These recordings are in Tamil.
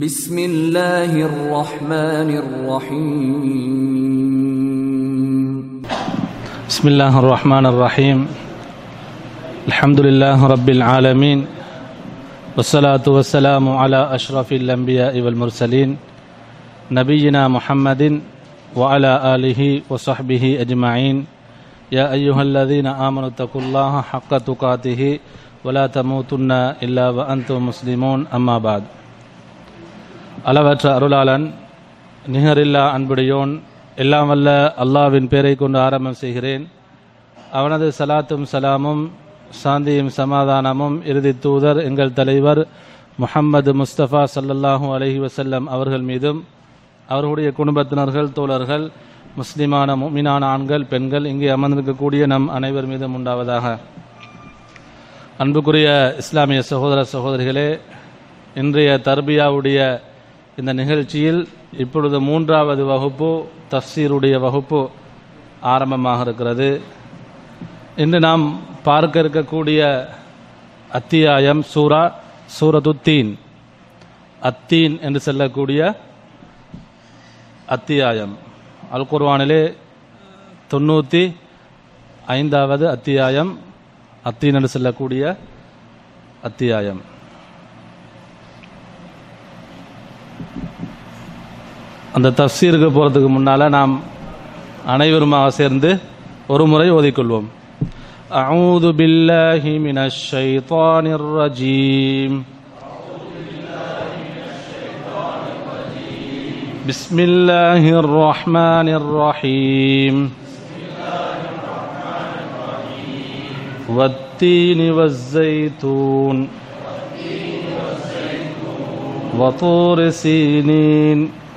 بسم الله الرحمن الرحيم بسم الله الرحمن الرحيم الحمد لله رب العالمين والصلاة والسلام على أشرف الأنبياء والمرسلين نبينا محمد وعلى آله وصحبه أجمعين يا أيها الذين آمنوا اتقوا الله حق تقاته ولا تموتن إلا وأنتم مسلمون أما بعد அளவற்ற அருளாளன் நிகரில்லா அன்புடையோன் எல்லாம் வல்ல அல்லாவின் பேரை கொண்டு ஆரம்பம் செய்கிறேன் அவனது சலாத்தும் சலாமும் சாந்தியும் சமாதானமும் இறுதி தூதர் எங்கள் தலைவர் முஹம்மது முஸ்தபா சல்லல்லாஹு அலைஹி வஸல்லம் அவர்கள் மீதும் அவர்களுடைய குடும்பத்தினர்கள் தோழர்கள் முஸ்லிமான முமினான ஆண்கள் பெண்கள் இங்கே அமர்ந்திருக்கக்கூடிய நம் அனைவர் மீதும் உண்டாவதாக அன்புக்குரிய இஸ்லாமிய சகோதர சகோதரிகளே இன்றைய தர்பியாவுடைய இந்த நிகழ்ச்சியில் இப்பொழுது மூன்றாவது வகுப்பு தஃசீருடைய வகுப்பு ஆரம்பமாக இருக்கிறது இன்று நாம் பார்க்க இருக்கக்கூடிய அத்தியாயம் சூரா சூரதுத்தீன் அத்தீன் என்று சொல்லக்கூடிய அத்தியாயம் அல் குர்வானிலே தொண்ணூற்றி ஐந்தாவது அத்தியாயம் அத்தீன் என்று சொல்லக்கூடிய அத்தியாயம் அந்த தஃசீருக்கு போகிறதுக்கு முன்னால் நாம் அனைவருமாக சேர்ந்து ஒரு முறை ஓதிக்கொள்வோம் أعوذ بالله من الشيطان الرجيم بسم الله الرحمن الرحيم والتين والزيتون وطور سينين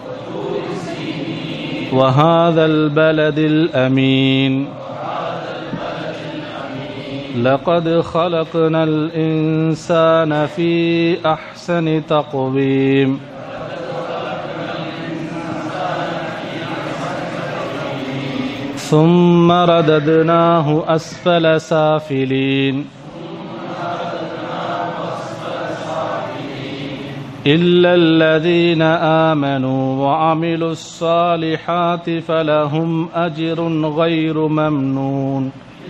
وهذا البلد الأمين لقد خلقنا الإنسان في أحسن تقويم ثم رددناه أسفل سافلين إلا الذين آمنوا وعملوا الصالحات فلهم أجر غير ممنون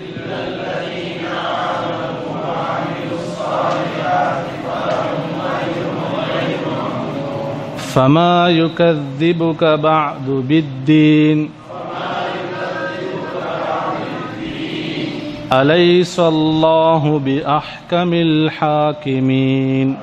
فما يكذبك بعد بالدين أليس الله بأحكم الحاكمين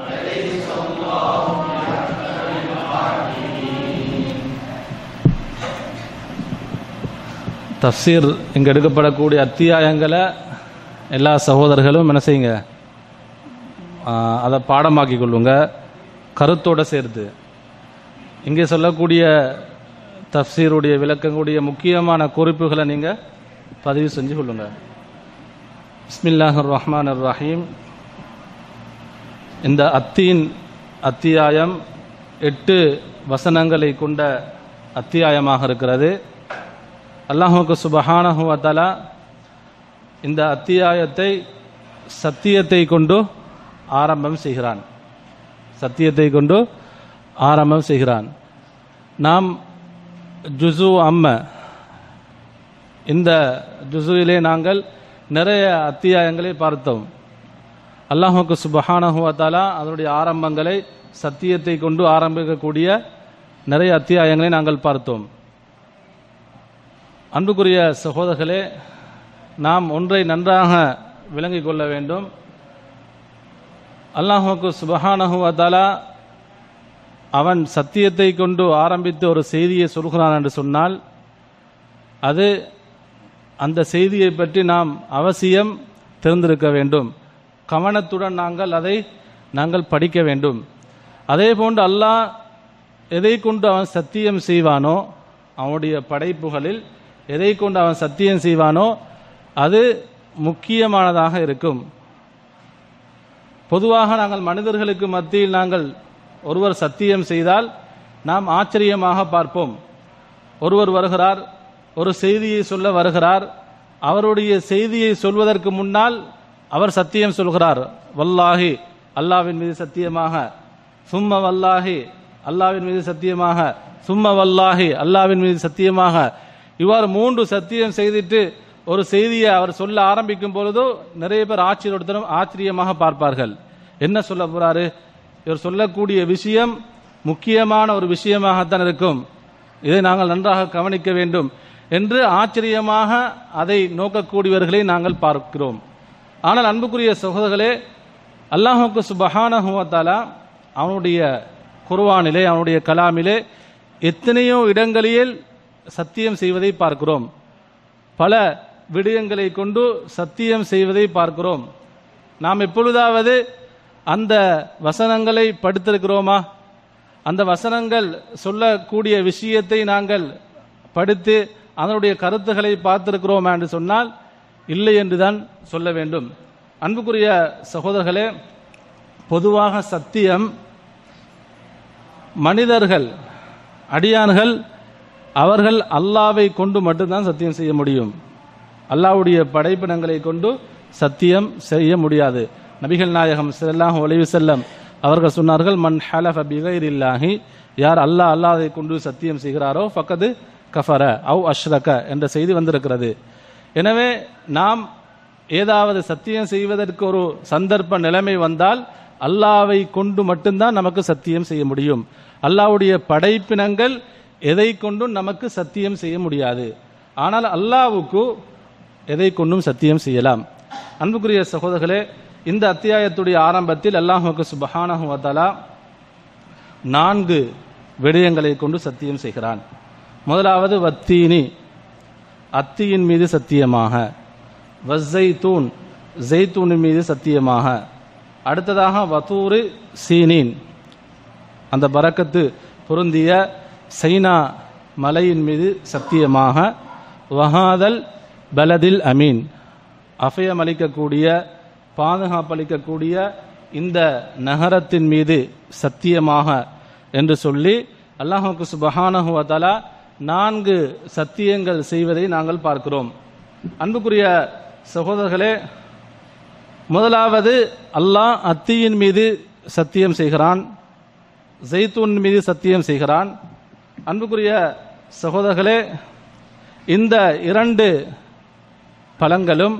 தஃசீர் இங்கே எடுக்கப்படக்கூடிய அத்தியாயங்களை எல்லா சகோதரர்களும் என்ன செய்யுங்க ஆஹ், அதை பாடமாக்கி கொள்ளுங்க கருத்தோட சேர்த்து இங்கே சொல்லக்கூடிய தஃசீருடைய விளக்கக்கூடிய முக்கியமான குறிப்புகளை நீங்கள் பதிவு செஞ்சு கொள்ளுங்க பிஸ்மில்லாஹர் ரஹ்மான் ரஹீம் இந்த அத்தீன் அத்தியாயம் எட்டு வசனங்களை கொண்ட அத்தியாயமாக இருக்கிறது அல்லாஹுக்கு சுபஹானஹு வதஆலா இந்த அத்தியாயத்தை சத்தியத்தை கொண்டு ஆரம்பம் செய்கிறான் சத்தியத்தை கொண்டு ஆரம்பம் செய்கிறான் நாம் ஜுசு அம்ம இந்த ஜுசுவிலே நாங்கள் நிறைய அத்தியாயங்களை பார்த்தோம் அல்லாஹுக்கு சுபஹானஹு வதஆலா அதனுடைய ஆரம்பங்களை சத்தியத்தை கொண்டு ஆரம்பிக்கக்கூடிய நிறைய அத்தியாயங்களை நாங்கள் பார்த்தோம் அன்புக்குரிய சகோதரர்களே நாம் ஒன்றை நன்றாக விளங்கிக் கொள்ள வேண்டும் அல்லாஹுக்கு சுபஹானஹு வதஆலா அவன் சத்தியத்தை கொண்டு ஆரம்பித்து ஒரு செய்தியை சொல்கிறான் என்று சொன்னால் அது அந்த செய்தியை பற்றி நாம் அவசியம் தெரிந்திருக்க வேண்டும் கவனத்துடன் நாங்கள் அதை நாங்கள் படிக்க வேண்டும் அதே போன்று அல்லாஹ் எதை கொண்டு அவன் சத்தியம் செய்வானோ அவனுடைய படைப்புகளில் எதை கொண்டு அவன் சத்தியம் செய்வானோ அது முக்கியமானதாக இருக்கும் பொதுவாக நாங்கள் மனிதர்களுக்கு மத்தியில் நாங்கள் ஒருவர் சத்தியம் செய்தால் நாம் ஆச்சரியமாக பார்ப்போம் ஒருவர் வருகிறார் ஒரு செய்தியை சொல்ல வருகிறார் அவருடைய செய்தியை சொல்வதற்கு முன்னால் அவர் சத்தியம் சொல்கிறார் வல்லாஹி அல்லாவின் மீது சத்தியமாக சும்ம வல்லாஹி அல்லாவின் மீது சத்தியமாக சும்ம வல்லாஹி அல்லாவின் மீது சத்தியமாக இவ்வாறு மூன்று சத்தியம் செய்துட்டு ஒரு செய்தியை அவர் சொல்ல ஆரம்பிக்கும் பொழுதோ நிறைய பேர் ஆச்சரியத்துடன் ஆச்சரியமாக பார்ப்பார்கள் என்ன சொல்ல போறாரு இவர் சொல்லக்கூடிய விஷயம் முக்கியமான ஒரு விஷயமாகத்தான் இருக்கும் இதை நாங்கள் நன்றாக கவனிக்க வேண்டும் என்று ஆச்சரியமாக அதை நோக்கக்கூடியவர்களை நாங்கள் பார்க்கிறோம் ஆனால் அன்புக்குரிய சகோதரர்களே அல்லாஹுக்கு சுபஹானஹுவத்தாலா அவனுடைய குர்வானிலே அவனுடைய கலாமிலே எத்தனையோ இடங்களில் சத்தியம் செய்வதை பார்க்கிறோம் பல விடயங்களை கொண்டு சத்தியம் செய்வதை பார்க்கிறோம் நாம் எப்பொழுதாவது அந்த வசனங்களை படித்திருக்கிறோமா அந்த வசனங்கள் சொல்லக்கூடிய விஷயத்தை நாங்கள் படித்து அதனுடைய கருத்துக்களை பார்த்திருக்கிறோமா என்று சொன்னால் இல்லை என்றுதான் சொல்ல வேண்டும் அன்புக்குரிய சகோதரர்களே பொதுவாக சத்தியம் மனிதர்கள் அடியார்கள் அவர்கள் அல்லாவை கொண்டு மட்டும்தான் சத்தியம் செய்ய முடியும் அல்லாவுடைய படைப்பினங்களை கொண்டு சத்தியம் செய்ய முடியாது நபிகள் நாயகம் ஸல்லல்லாஹு அலைஹி வஸல்லம் அவர்கள் சொன்னார்கள் மன் ஹலஃப பிகைரில்லாஹி யார் அல்லாஹ் அல்லாஹ்வை கொண்டு சத்தியம் செய்கிறாரோ ஃபக்கது கஃபர அவ் அஷ்ரக என்ற செய்தி வந்திருக்கிறது எனவே நாம் ஏதாவது சத்தியம் செய்வதற்கு ஒரு சந்தர்ப்ப நிலைமை வந்தால் அல்லாவை கொண்டு மட்டும்தான் நமக்கு சத்தியம் செய்ய முடியும் அல்லாவுடைய படைப்பினங்கள் எதை கொண்டும் நமக்கு சத்தியம் செய்ய முடியாது ஆனால் அல்லாவுக்கு எதை கொண்டும் சத்தியம் செய்யலாம் அன்புக்குரிய சகோதரர்களே இந்த அத்தியாயத்துடைய ஆரம்பத்தில் அல்லாஹுக்கு சுபஹானஹு வதலா நான்கு விடயங்களை கொண்டு சத்தியம் செய்கிறான் முதலாவது வத்தீனி அத்தியின் மீது சத்தியமாக வஸ்ஸைத்தூன் ஜெய்தூனின் மீது சத்தியமாக அடுத்ததாக வத்தூரு சீனின் அந்த பரக்கத்து பொருந்திய சைனா மலையின் மீது சத்தியமாக வஹாதல் பலதில் அமீன் அபயமளிக்கக்கூடிய பாதுகாப்பளிக்கக்கூடிய இந்த நகரத்தின் மீது சத்தியமாக என்று சொல்லி அல்லாஹுக்கு சுபஹானஹு வதலா நான்கு சத்தியங்கள் செய்வதை நாங்கள் பார்க்கிறோம் அன்புக்குரிய சகோதரர்களே முதலாவது அல்லாஹ் அத்தியின் மீது சத்தியம் செய்கிறான் ஜெய்தூன் மீது சத்தியம் செய்கிறான் அன்புக்குரிய சகோதரர்களே இந்த இரண்டு பழங்களும்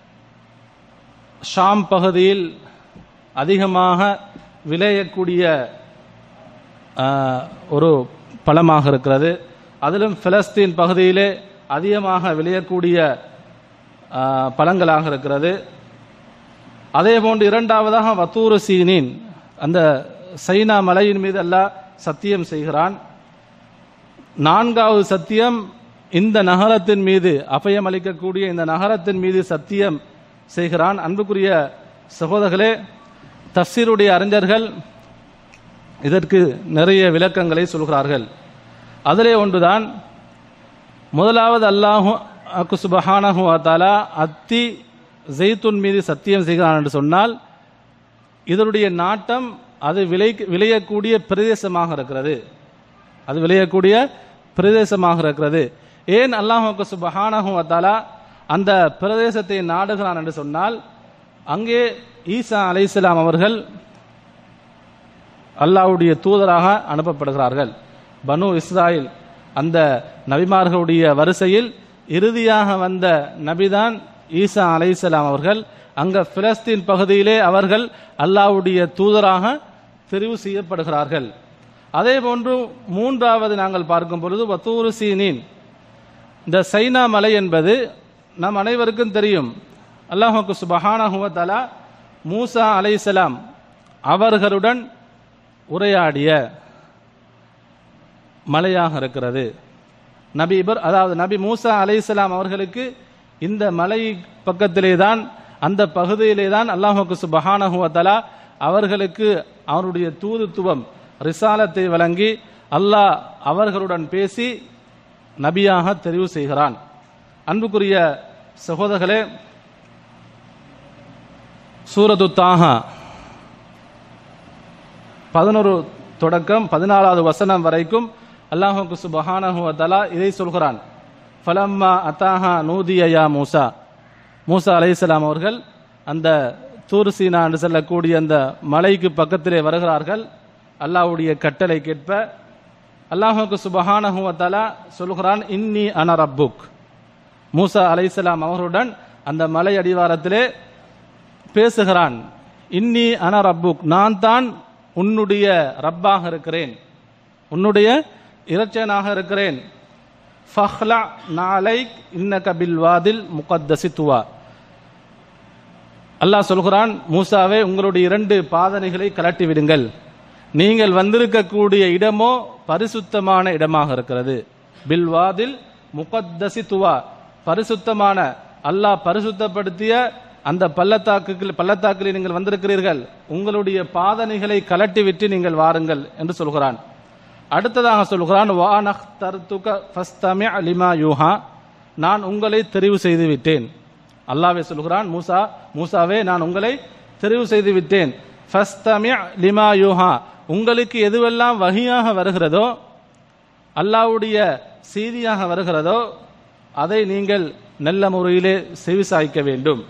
ஷாம் பகுதியில் அதிகமாக விளையக்கூடிய ஆஹ், ஒரு பழமாக இருக்கிறது அதிலும் பிலஸ்தீன் பகுதியிலே அதிகமாக விளையக்கூடிய ஆஹ், பழங்களாக இருக்கிறது அதே போன்று இரண்டாவதாக வத்தூரு சீனின் அந்த சைனா மலையின் மீது அல்லாஹ் சத்தியம் செய்கிறான் நான்காவது சத்தியம் இந்த நகரத்தின் மீது அபயம் அளிக்கக்கூடிய இந்த நகரத்தின் மீது சத்தியம் செய்கிறான் அன்புக்குரிய சகோதரர்களே தஃசீருடைய அறிஞர்கள் இதற்கு நிறைய விளக்கங்களை சொல்கிறார்கள் அதிலே ஒன்றுதான் முதலாவது அல்லாஹு அக்கு சுபஹானஹு தாலா அத்தி ஜெய்துன் மீது சத்தியம் செய்கிறான் என்று சொன்னால் இதனுடைய நாட்டம் அது விளை விளையக்கூடிய பிரதேசமாக இருக்கிறது அது விளையக்கூடிய பிரதேசமாக இருக்கிறது ஏன் அல்லாஹுக்கு சுபஹானஹு தாலா அந்த பிரதேசத்தை நாடுகிறான் என்று சொன்னால் அங்கே ஈசா அலைஹிஸ்ஸலாம் அவர்கள் அல்லாஹ்வுடைய தூதராக அனுப்பப்படுகிறார்கள் பனு இஸ்ராயில் அந்த நபிமார்களுடைய வரிசையில் இறுதியாக வந்த நபிதான் ஈசா அலைஹிஸ்ஸலாம் அவர்கள் அங்க பிலஸ்தீன் பகுதியிலே அவர்கள் அல்லாஹ்வுடைய தூதராக தெரிவு செய்யப்படுகிறார்கள் அதே போன்று மூன்றாவது நாங்கள் பார்க்கும் பொழுது வத்தூரு சீனின் இந்த சைனா மலை என்பது நம் அனைவருக்கும் தெரியும் அல்லாஹுக்கு சுபஹானஹுவ தலா மூசா அலைஹிஸ்ஸலாம் அவர்களுடன் உரையாடிய மலையாக இருக்கிறது நபி இபர் அதாவது நபி மூசா அலைஹிஸ்ஸலாம் அவர்களுக்கு இந்த மலை பக்கத்திலே தான் அந்த பகுதியிலே தான் அல்லாஹுக்கு சுபஹானஹுவ தலா அவர்களுக்கு அவருடைய தூதுத்துவம் ரிசாலத்தை வழங்கி அல்லாஹ் அவர்களுடன் பேசி நபியாக தெரிவு செய்கிறான் அன்புக்குரிய சகோதரர்களே சூரது தாஹா பதினொரு தொடக்கம் பதினாலாவது வசனம் வரைக்கும் அல்லாஹுக்கு சுபஹானஹு வ தஆலா இதை சொல்கிறான் ஃபலம்மா அத்தாஹா நூதியா மூசா மூசா அலைஹிஸ்ஸலாம் அவர்கள் அந்த தூர் சீனா என்று சொல்லக்கூடிய அந்த மலைக்கு பக்கத்திலே வருகிறார்கள் அல்லாஹ்வுடைய கட்டளை கேட்ப அல்லாஹுக்கு சுபஹானஹு வ தஆலா சொல்கிறான் இன்னி அன ரப்புக் மூசா அலைஹிஸ்ஸலாம் அவர்களுடன் அந்த மலை அடிவாரத்திலே பேசுகிறான் இன்னி அன ரப்புக் நான் தான் உன்னுடைய ரப்பாக இருக்கிறேன் உன்னுடைய இறைச்சனாக இருக்கிறேன் ஃபஹ்லா நாளைக் இன்னக பில் வாதில் முகத்தசி துவா அல்லாஹ் சொல்கிறான் மூசாவே உங்களுடைய இரண்டு பாதனைகளை கலட்டி விடுங்கள் நீங்கள் வந்திருக்கக்கூடிய இடமோ பரிசுத்தமான இடமாக இருக்கிறது பில்வாதில் முகத்தசி துவா பரிசுத்தமான அல்லாஹ் பரிசுத்தப்படுத்திய அந்த பள்ளத்தாக்குகள் பள்ளத்தாக்கில் நீங்கள் வந்திருக்கிறீர்கள் உங்களுடைய பாதனைகளை கலட்டி விட்டு நீங்கள் வாருங்கள் என்று சொல்கிறான் அடுத்ததாக சொல்கிறான் வானஹ் தர்துக ஃபஸ்தமி அலிமா யூஹா நான் உங்களை தெரிவு செய்து விட்டேன் அல்லாவே சொல்கிறான் மூசா மூசாவே நான் உங்களை தெரிவு செய்து விட்டேன் ஃபஸ்தமி லிமா யூஹா உங்களுக்கு எதுவெல்லாம் வகையாக வருகிறதோ அல்லாவுடைய செய்தியாக வருகிறதோ அதை நீங்கள் நல்ல முறையிலே செவிசாய்க்க வேண்டும்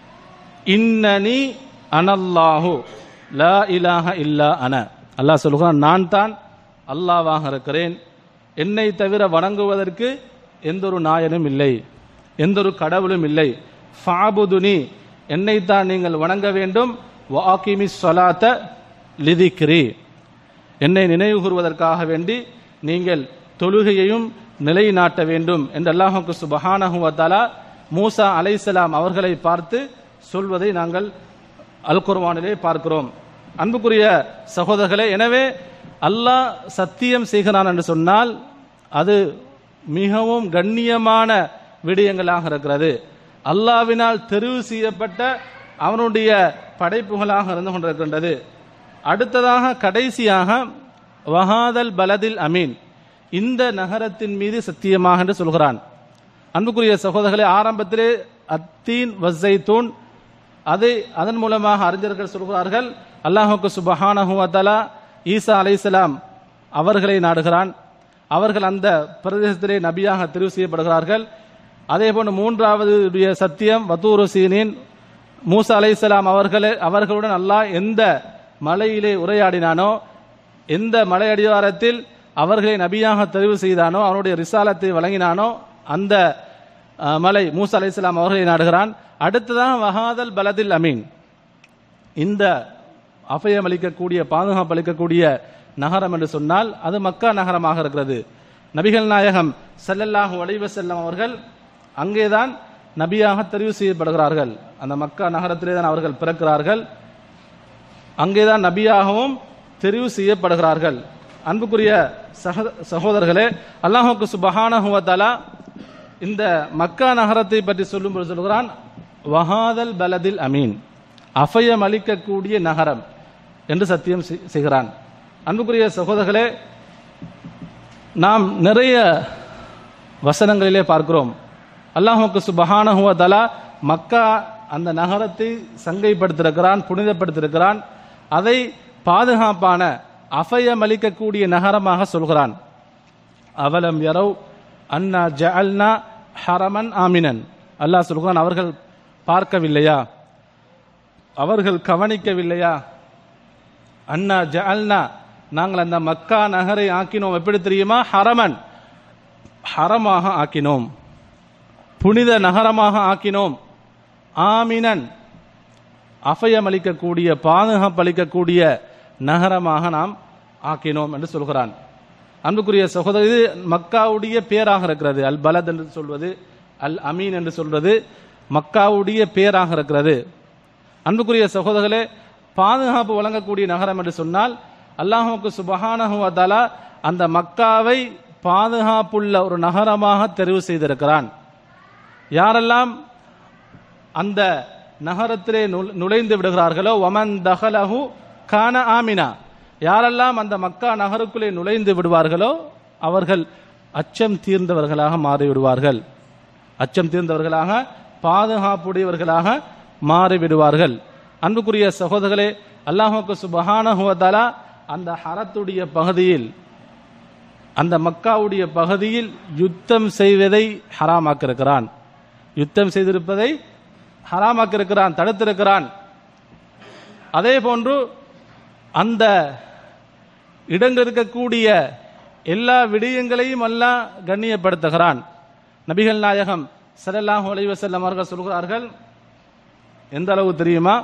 இன்னனி அனல்லாஹு லா இலாஹ இல்லா அன அல்லாஹ் சொல்கிறான் நான் தான் அல்லாவாக இருக்கிறேன் என்னை தவிர வணங்குவதற்கு எந்த ஒரு நாயனும் இல்லை எந்த ஒரு கடவுளும் இல்லை ஃபாபுதுனி என்னைத்தான் நீங்கள் வணங்க வேண்டும் வாக்கிமி சொலாத்த லிதிக்ரி என்னை நினைவு கூறுவதற்காக வேண்டி நீங்கள் தொழுகையையும் நிலைநாட்ட வேண்டும் என்று அல்லாஹுக்கு சுபஹானஹு வத்தாலா மூசா அலைசலாம் அவர்களை பார்த்து சொல்வதை நாங்கள் அல் குர்வானிலே பார்க்கிறோம் அன்புக்குரிய சகோதரர்களே எனவே அல்லாஹ் சத்தியம் செய்கிறான் என்று சொன்னால் அது மிகவும் கண்ணியமான விடயங்களாக இருக்கிறது அல்லாவினால் தெரிவு செய்யப்பட்ட அவனுடைய படைப்புகளாக இருந்து கொண்டிருக்கின்றது அடுத்ததாக கடைசியாக வஹாதல் பலதில் அமீன் இந்த நகரத்தின் மீது சத்தியமாக என்று சொல்கிறான் அன்புக்குரிய சகோதரர்களே ஆரம்பத்திலே அத்தீன் வஸ்ஸைத்தூன் அதை அதன் மூலமாக அறிஞர்கள் சொல்கிறார்கள் அல்லாஹுக்கு சுபஹானஹு வதலா ஈசா அலைஹிஸ்ஸலாம் அவர்களை நாடுகிறான் அவர்கள் அந்த பிரதேசத்திலே நபியாக தெரிவு செய்யப்படுகிறார்கள் அதே போன்று மூன்றாவது உடைய சத்தியம் வத்தூரு சீனின் மூசா அலைஹிஸ்ஸலாம் அவர்களே அவர்களுடன் அல்லாஹ் எந்த மலையிலே உரையாடினானோ எந்த மலை அடிவாரத்தில் அவர்களை நபியாக தெரிவு செய்தானோ அவனுடைய ரிசாலத்தை வழங்கினானோ அந்த அஹ், மலை மூசா அலைஹிஸ்ஸலாம் அவர்களை நாடுகிறான் அடுத்ததான் வஹாதல் பலதில் அமீன் இந்த அபயம் அளிக்கக்கூடிய பாதுகாப்பு அளிக்கக்கூடிய நகரம் என்று சொன்னால் அது மக்கா நகரமாக இருக்கிறது நபிகள் நாயகம் ஸல்லல்லாஹு அலைஹி வஸல்லம் அவர்கள் அங்கேதான் நபியாக தெரிவு செய்யப்படுகிறார்கள் அந்த மக்கா நகரத்திலே தான் அவர்கள் பிறக்கிறார்கள் அங்கேதான் நபியாகவும் தெரிவு செய்யப்படுகிறார்கள் அன்புக்குரிய சக சகோதரர்களே அல்லாஹுக்கு சுபஹானஹு வ தஆலா இந்த மக்கா நகரத்தை பற்றி சொல்லும்போது சொல்கிறான் வஹாதல் பலதில் அமீன் அபயம் அளிக்கக்கூடிய நகரம் என்று சத்தியம் செய்- செய்கிறான் அன்புக்குரிய சகோதரர்களே நாம் நிறைய வசனங்களிலே பார்க்கிறோம் அல்லாஹுக்கு சுபஹானஹு வ தஆலா மக்கா அந்த நகரத்தை சங்கைப்படுத்திருக்கிறான் புனிதப்படுத்திருக்கிறான் அதை பாதுகாப்பான அபயம் அளிக்கக்கூடிய நகரமாக சொல்கிறான் அவலம் யரவ் அன்னா ஜஅல்னா ஹரமன் ஆமினன் அல்லாஹ் சொல்கிறான் அவர்கள் பார்க்கவில்லையா அவர்கள் கவனிக்கவில்லையா அண்ணா ஜஅல்னா நாங்கள் அந்த மக்கா நகரை ஆக்கினோம் எப்படி தெரியுமா ஹரமன் ஹரமாக ஆக்கினோம் புனித நகரமாக ஆக்கினோம் ஆமினன் அபயமளிக்கக்கூடிய பாதுகாப்பளிக்கக்கூடிய நகரமாக நாம் ஆக்கினோம் என்று சொல்கிறான் அன்புக்குரிய சகோதரர் இது மக்காவுடைய பேராக இருக்கிறது அல் பலத் என்று சொல்வது அல் அமீன் என்று சொல்வது மக்காவுடைய பேராக இருக்கிறது அன்புக்குரிய சகோதரர்களே பாதுகாப்பு வழங்கக்கூடிய நகரம் என்று சொன்னால் அல்லாஹுக்கு சுபஹானஹு வ தஆலா அந்த மக்காவை பாதுகாப்புள்ள ஒரு நகரமாக தெரிவு செய்திருக்கிறான் யாரெல்லாம் அந்த நகரத்திலே நுழ- நுழைந்து விடுகிறார்களோ வமன் தஹலஹு கான ஆமினா யாரெல்லாம் அந்த மக்கா நகருக்குள்ளே நுழைந்து விடுவார்களோ அவர்கள் அச்சம் தீர்ந்தவர்களாக மாறி விடுவார்கள் அச்சம் தீர்ந்தவர்களாக பாதுகாப்புடையவர்களாக மாறி விடுவார்கள் அன்புக்குரிய சகோதரர்களே அல்லாஹுக்கு சுபஹானஹு வ தஆலா அந்த ஹரத்துடைய பகுதியில் அந்த மக்காவுடைய பகுதியில் யுத்தம் செய்வதை ஹராமாக்கியிருக்கிறான் யுத்தம் செய்திருப்பதை ஹராமாக்கியிருக்கிறான் தடுத்திருக்கிறான் அதே போன்று அந்த இடங்கள் இருக்கக்கூடிய எல்லா விடயங்களையும் அல்லாஹ் கண்ணியப்படுத்துகிறான் நபிகள் நாயகம் ஸல்லல்லாஹு அலைஹி வஸல்லம் அவர்கள் சொல்கிறார்கள் எந்த அளவு தெரியுமா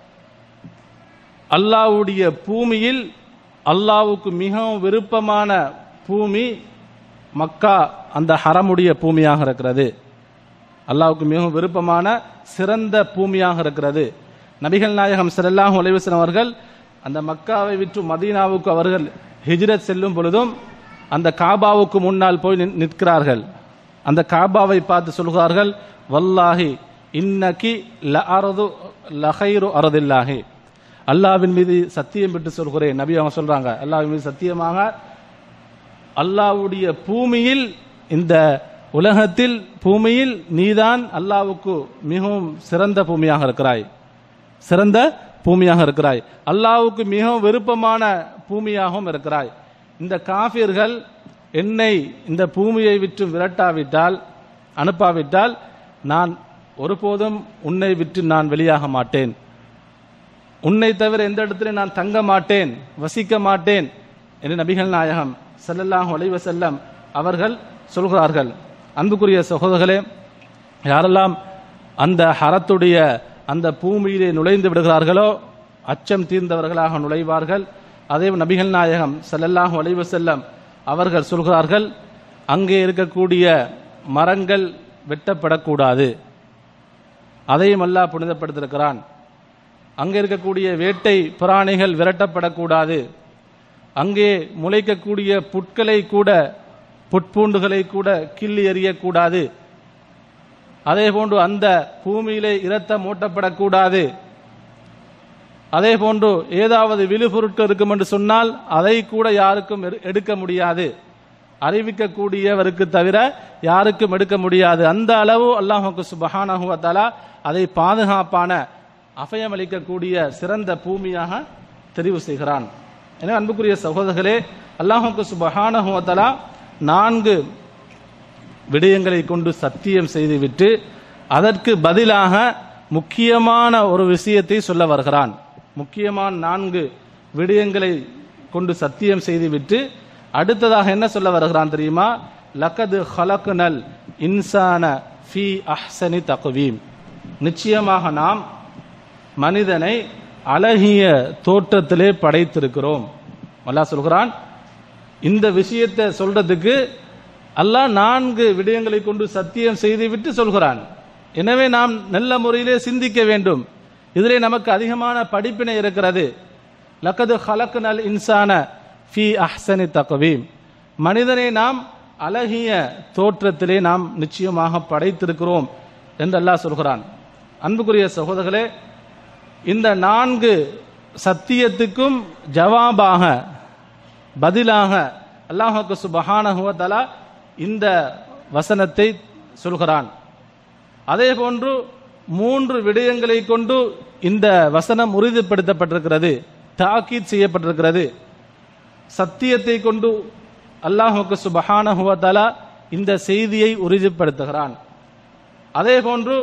அல்லாஹ்வுடைய பூமியில் அல்லாஹ்வுக்கு மிகவும் விருப்பமான பூமி மக்கா அந்த ஹரமுடைய பூமியாக இருக்கிறது அல்லாஹ்வுக்கு மிகவும் விருப்பமான சிறந்த பூமியாக இருக்கிறது நபிகள் நாயகம் ஸல்லல்லாஹு அலைஹி வஸல்லம் அவர்கள் அந்த மக்காவை விற்று மதீனாவுக்கு அவர்கள் ஹிஜ்ரத் செல்லும் பொழுதும் அந்த காபாவுக்கு முன்னால் போய் நின்- நிற்கிறார்கள் அந்த காபாவை பார்த்து சொல்கிறார்கள் வல்லாஹி இன்னகி ல அரது லஹைரு அரதில்லாஹி அல்லாஹ்வின் மீது சத்தியம் விட்டு சொல்கிறேன் நபி அவங்க சொல்றாங்க அல்லாஹ்வின் மீது சத்தியமாக அல்லாஹ்வுடைய பூமியில் இந்த உலகத்தில் பூமியில் நீதான் அல்லாஹ்வுக்கு மிகவும் சிறந்த பூமியாக இருக்கிறாய் சிறந்த பூமியாக இருக்கிறாய் அல்லாஹ்வுக்கு மிகவும் விருப்பமான பூமியாகவும் இருக்கிறாய் இந்த காஃபிர்கள் என்னை இந்த பூமியை விட்டு விரட்டாவிட்டால் அனுப்பாவிட்டால் நான் ஒருபோதும் உன்னை விட்டு நான் வெளியாக மாட்டேன் உன்னை தவிர எந்த இடத்திலும் நான் தங்க மாட்டேன் வசிக்க மாட்டேன் என்று நபிகள் நாயகம் ஸல்லல்லாஹு அலைஹி வஸல்லம் அவர்கள் சொல்கிறார்கள் அன்புக்குரிய சகோதரர்களே யாரெல்லாம் அந்த ஹரத்துடைய அந்த பூமியிலே நுழைந்து விடுகிறார்களோ அச்சம் தீர்ந்தவர்களாக நுழைவார்கள் அதே நபிகள் நாயகம் ஸல்லல்லாஹு அலைஹி வஸல்லம் அவர்கள் சொல்கிறார்கள் அங்கே இருக்கக்கூடிய மரங்கள் வெட்டப்படக்கூடாது அதையும் அல்லாஹ் புனிதப்படுத்திருக்கிறான் அங்கே இருக்கக்கூடிய வேட்டை பிராணிகள் விரட்டப்படக்கூடாது அங்கே முளைக்கக்கூடிய புட்களை கூட புட்பூண்டுகளை கூட கிள்ளி எறியக்கூடாது அதே போன்று அந்த பூமியிலே இரத்தம் மூட்டப்படக்கூடாது அதே போன்று ஏதாவது விழுபொருட்கள் இருக்கும் என்று சொன்னால் அதை கூட யாருக்கும் எடு- எடுக்க முடியாது அறிவிக்கக்கூடியவருக்கு தவிர யாருக்கும் எடுக்க முடியாது அந்த அளவு அல்லாஹுக்கு சுபஹானஹு வ தஆலா அதை பாதுகாப்பான அபயமளிக்கக்கூடிய சிறந்த பூமியாக தெரிவு செய்கிறான் எனவே அன்புக்குரிய சகோதரர்களே அல்லாஹுக்கு சுபஹானஹு வ தஆலா நான்கு விடயங்களை கொண்டு சத்தியம் செய்துவிட்டு அதற்கு பதிலாக முக்கியமான ஒரு விஷயத்தை சொல்ல வருகிறான் முக்கியமான நான்கு விடயங்களை கொண்டு சத்தியம் செய்துவிட்டு அடுத்ததாக என்ன சொல்ல வருகிறான் தெரியுமா லக்கது ஹலக்குனல் இன்சான ஃபி அஹ்சனி தக்வீம் நிச்சயமாக நாம் மனிதனை அழகிய தோற்றத்திலே படைத்திருக்கிறோம் அல்லாஹ் சொல்கிறான் இந்த விஷயத்தை சொல்றதுக்கு அல்லாஹ் நான்கு விடயங்களை கொண்டு சத்தியம் செய்துவிட்டு சொல்கிறான் எனவே நாம் நல்ல முறையிலே சிந்திக்க வேண்டும் இதிலே நமக்கு அதிகமான படிப்பினை இருக்கிறது லக்கது ஹலக்குனல் இன்சான ஃபி அஹ்சனி தக்வீம் மனிதனை நாம் அழகிய தோற்றத்திலே நாம் நிச்சயமாக படைத்திருக்கிறோம் என்று அல்லாஹ் சொல்கிறான் அன்புக்குரிய சகோதரர்களே இந்த நான்கு சத்தியத்துக்கும் ஜவாபாக பதிலாக அல்லாஹுக்கு சுபஹானஹு வ தஆலா இந்த வசனத்தை சொல்கிறான் அதே போன்று மூன்று விடயங்களை கொண்டு இந்த வசனம் உறுதிப்படுத்தப்பட்டிருக்கிறது தாக்கீத் செய்யப்பட்டிருக்கிறது சத்தியத்தை கொண்டு அல்லாஹுக்கு சுபஹானஹு வ தஆலா இந்த செய்தியை உறுதிப்படுத்துகிறான் அதே போன்று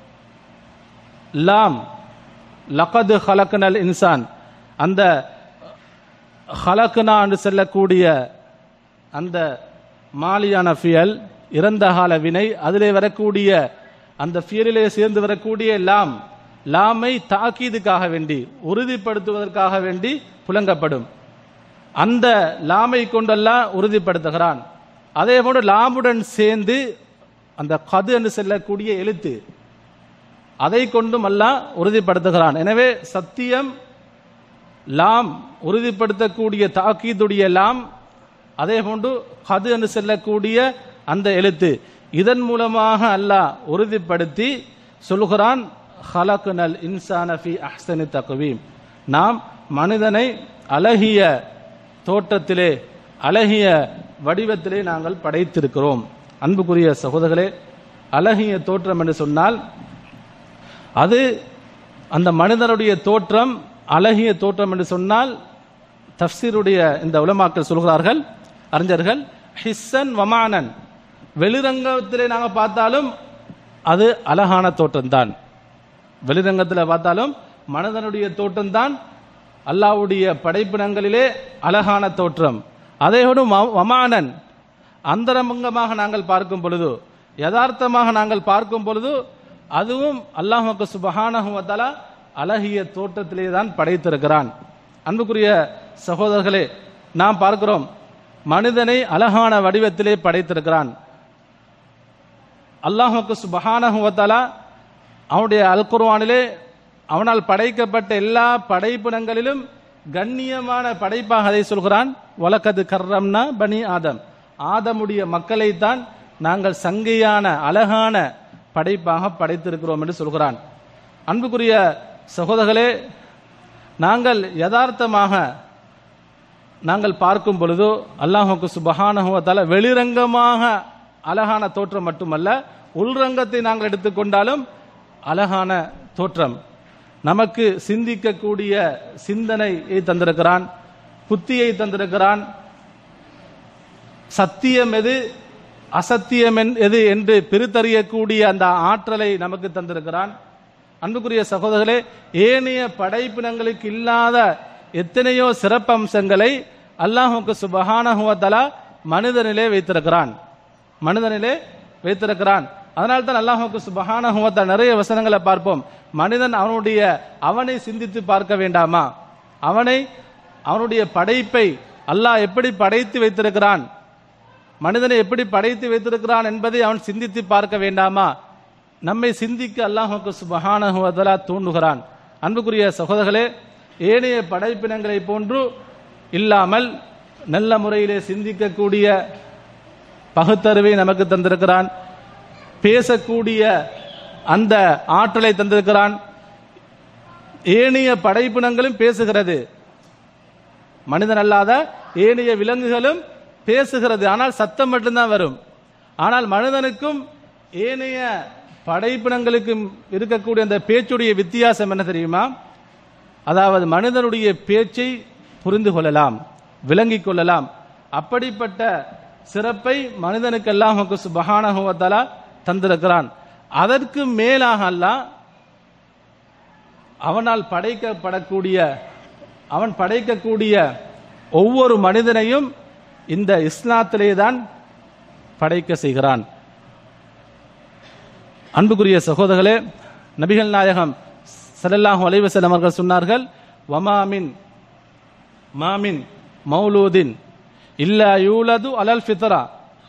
லாம் லகது ஹலக்கனல் இன்சான் அந்த ஹலக்குனா என்று சொல்லக்கூடிய அந்த மாலியான ஃபியல் இறந்த கால வினை அதிலே வரக்கூடிய அந்த ஃபியலிலே சேர்ந்து வரக்கூடிய லாம் லாமை தாக்கீதுக்காக வேண்டி உறுதிப்படுத்துவதற்காக வேண்டி புழங்கப்படும் அந்த லாமை கொண்டெல்லாம் உறுதிப்படுத்துகிறான் அதே போன்று லாமுடன் சேர்ந்து அந்த கது என்று செல்லக்கூடிய எழுத்து அதை கொண்டும் அல்லாஹ் உறுதிப்படுத்துகிறான் எனவே சத்தியம் லாம் உறுதிப்படுத்தக்கூடிய தாக்கீதுடைய லாம் அதே போன்று கது என்று செல்லக்கூடிய அந்த எழுத்து இதன் மூலமாக அல்லாஹ் உறுதிப்படுத்தி சொல்கிறான் ஹலக்குனல் இன்சான ஃபி அஹ்சனி தக்வீம் நாம் மனிதனை அழகிய தோற்றத்திலே அழகிய வடிவத்திலே நாங்கள் படைத்திருக்கிறோம் அன்புக்குரிய சகோதரர்களே அழகிய தோற்றம் என்று சொன்னால் அது அந்த மனிதனுடைய தோற்றம் அழகிய தோற்றம் என்று சொன்னால் தஃப்சீருடைய இந்த உலமாக்கள் சொல்கிறார்கள் அறிஞர்கள் ஹிஸ்ஸன் வமானன் வெளிரங்கத்திலே நாங்கள் பார்த்தாலும் அது அழகான தோற்றம்தான் வெளிரங்கத்தில் பார்த்தாலும் மனிதனுடைய தோற்றம்தான் அல்லாஹ்வுடைய படைப்பினங்களிலே அழகான தோற்றம் அதேபோடு ம- வமானன் அந்தரங்கமாக நாங்கள் பார்க்கும் பொழுது யதார்த்தமாக நாங்கள் பார்க்கும் பொழுது அதுவும் அல்லாஹுக்கு சுபஹானஹு வ தஆலா அழகிய தோற்றத்திலே தான் படைத்திருக்கிறான் அன்புக்குரிய சகோதரர்களே நாம் பார்க்கிறோம் மனிதனை அழகான வடிவத்திலே படைத்திருக்கிறான் அல்லாஹுக்கு சுபஹானஹு வ தஆலா அவனுடைய அல் குர்ஆனிலே அவனால் படைக்கப்பட்ட எல்லா படைப்பினங்களிலும் கண்ணியமான படைப்பாக அதை சொல்கிறான் வலக்கது கர்ரம்னா பனி ஆதம் ஆதமுடைய மக்களைத்தான் நாங்கள் சங்கையான அழகான படைப்பாக படைத்திருக்கிறோம் என்று சொல்கிறான் அன்புக்குரிய சகோதரர்களே நாங்கள் யதார்த்தமாக நாங்கள் பார்க்கும் பொழுது அல்லாஹுக்கு சுபஹானஹுவத்தால வெளிரங்கமாக அழகான தோற்றம் மட்டுமல்ல உள்ரங்கத்தை நாங்கள் எடுத்துக்கொண்டாலும் அழகான தோற்றம் நமக்கு சிந்திக்கக்கூடிய சிந்தனையை தந்திருக்கிறான் புத்தியை தந்திருக்கிறான் சத்தியம் எது அசத்தியம் என்- எது என்று பிரித்தறியக்கூடிய அந்த ஆற்றலை நமக்கு தந்திருக்கிறான் அன்புக்குரிய சகோதரர்களே ஏனைய படைப்பினங்களுக்கு இல்லாத எத்தனையோ சிறப்பம்சங்களை அல்லாஹுக்கு சுபஹானஹுவத்தலா மனிதனிலே வைத்திருக்கிறான் மனிதனிலே வைத்திருக்கிறான் அதனால தான் அல்லாஹுக்கு சுபஹானஹுவத்தா நிறைய வசனங்களை பார்ப்போம் மனிதன் அவனுடைய அவனை சிந்தித்து பார்க்க வேண்டாமா அவனை அவனுடைய படைப்பை அல்லாஹ் எப்படி படைத்து வைத்திருக்கிறான் மனிதனை எப்படி படைத்து வைத்திருக்கிறான் என்பதை அவன் சிந்தித்து பார்க்க வேண்டாமா நம்மை சிந்திக்க அல்லாஹுக்கு சுபஹானஹுவதலா தூண்டுகிறான் அன்புக்குரிய சகோதரர்களே ஏனைய படைப்பினங்களை போன்று இல்லாமல் நல்ல முறையிலே சிந்திக்கக்கூடிய பகுத்தறிவை நமக்கு தந்திருக்கிறான் பேசக்கூடிய அந்த ஆற்றலை தந்திருக்கிறான் ஏனைய படைப்பினங்களும் பேசுகிறது மனிதன் அல்லாத ஏனைய விலங்குகளும் பேசுகிறது ஆனால் சத்தம் மட்டும்தான் வரும் ஆனால் மனிதனுக்கும் ஏனைய படைப்பினங்களுக்கும் இருக்கக்கூடிய அந்த பேச்சுடைய வித்தியாசம் என்ன தெரியுமா அதாவது மனிதனுடைய பேச்சை புரிந்து கொள்ளலாம் விளங்கிக் கொள்ளலாம் அப்படிப்பட்ட சிறப்பை மனிதனுக்கு அல்லாஹுக்கு சுபஹானஹுவத்தாலா தந்திருக்கிறான் அதற்கு மேலாக அல்லாஹ் அவனால் படைக்கப்படக்கூடிய அவன் படைக்கக்கூடிய ஒவ்வொரு மனிதனையும் இந்த இஸ்லாத்திலே தான் படைக்க செய்கிறான் அன்புக்குரிய சகோதரர்களே நபிகள் நாயகம் ஸல்லல்லாஹு அலைஹி வஸல்லம் அவர்கள் சொன்னார்கள் வமாமின் மாமின் மௌலூதின் இல்லா யூலது அலல் ஃபித்ரா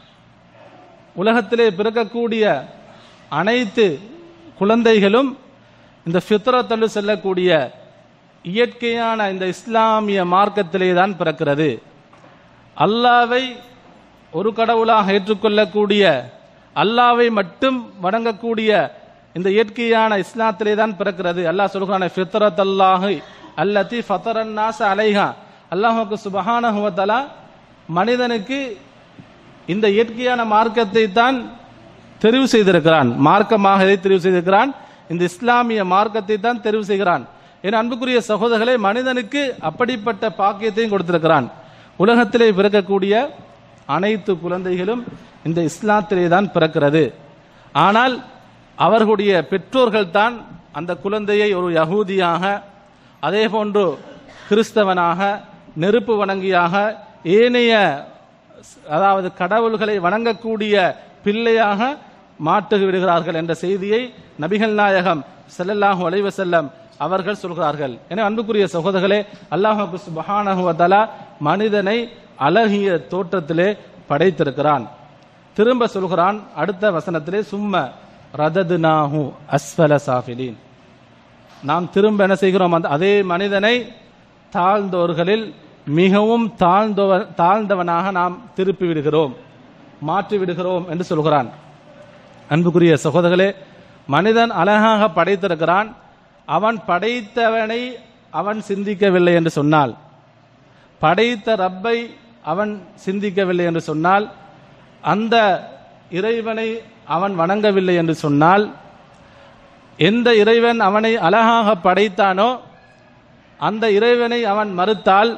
உலகத்திலே பிறக்கக்கூடிய அனைத்து குழந்தைகளும் இந்த ஃபித்ரத்தல்லு செல்லக்கூடிய இயற்கையான இந்த இஸ்லாமிய மார்க்கத்திலே தான் பிறக்கிறது அல்லாவை ஒரு கடவுளாக ஏற்றுக்கொள்ளக்கூடிய அல்லாவை மட்டும் வணங்கக்கூடிய இந்த இயற்கையான இஸ்லாத்திலே தான் பிறக்கிறது அல்லாஹ் சொல்கிறான ஃபித்ரத் அல்லாஹி அல்லதி ஃபத்தரன் நாச அலைஹா அல்லாஹுக்கு சுபஹானஹு வ தஆலா மனிதனுக்கு இந்த இயற்கையான மார்க்கத்தை தான் தெரிவு செய்திருக்கிறான் மார்க்கமாக எதை தெரிவு செய்திருக்கிறான் இந்த இஸ்லாமிய மார்க்கத்தை தான் தெரிவு செய்கிறான் என் அன்புக்குரிய சகோதரர்களே மனிதனுக்கு அப்படிப்பட்ட பாக்கியத்தையும் கொடுத்திருக்கிறான் உலகத்திலே பிறக்கக்கூடிய அனைத்து குழந்தைகளும் இந்த இஸ்லாத்திலே தான் பிறக்கிறது ஆனால் அவர்களுடைய பெற்றோர்கள் தான் அந்த குழந்தையை ஒரு யகூதியாக அதே போன்று கிறிஸ்தவனாக நெருப்பு வணங்கியாக ஏனைய அதாவது கடவுள்களை வணங்கக்கூடிய பிள்ளையாக மாட்டு விடுகிறார்கள் என்ற செய்தியை நபிகள் நாயகம் ஸல்லல்லாஹு அலைஹி வஸல்லம் அவர்கள் சொல்கிறார்கள் எனவே அன்புக்குரிய சகோதரர்களே அல்லாஹு சுப்ஹானஹு வ தஆலா மனிதனை அழகிய தோற்றத்திலே படைத்திருக்கிறான் திரும்ப சொல்கிறான் அடுத்த வசனத்திலே சும்ம ரததுனாஹு அஸ்ஃபல சாஃபிலீன் நாம் திரும்ப என்ன செய்கிறோம் அந்த அதே மனிதனை தாழ்ந்தோர்களில் மிகவும் தாழ்ந்தவ தாழ்ந்தவனாக நாம் திருப்பி விடுகிறோம் மாற்றி விடுகிறோம் என்று சொல்கிறான் அன்புக்குரிய சகோதரர்களே மனிதன் அழகாக படைத்திருக்கிறான் அவன் படைத்தவனை அவன் சிந்திக்கவில்லை என்று சொன்னால் படைத்த ரப்பை அவன் சிந்திக்கவில்லை என்று சொன்னால் அந்த இறைவனை அவன் வணங்கவில்லை என்று சொன்னால் எந்த இறைவன் அவனை அழகாக படைத்தானோ அந்த இறைவனை அவன் மறுத்தால்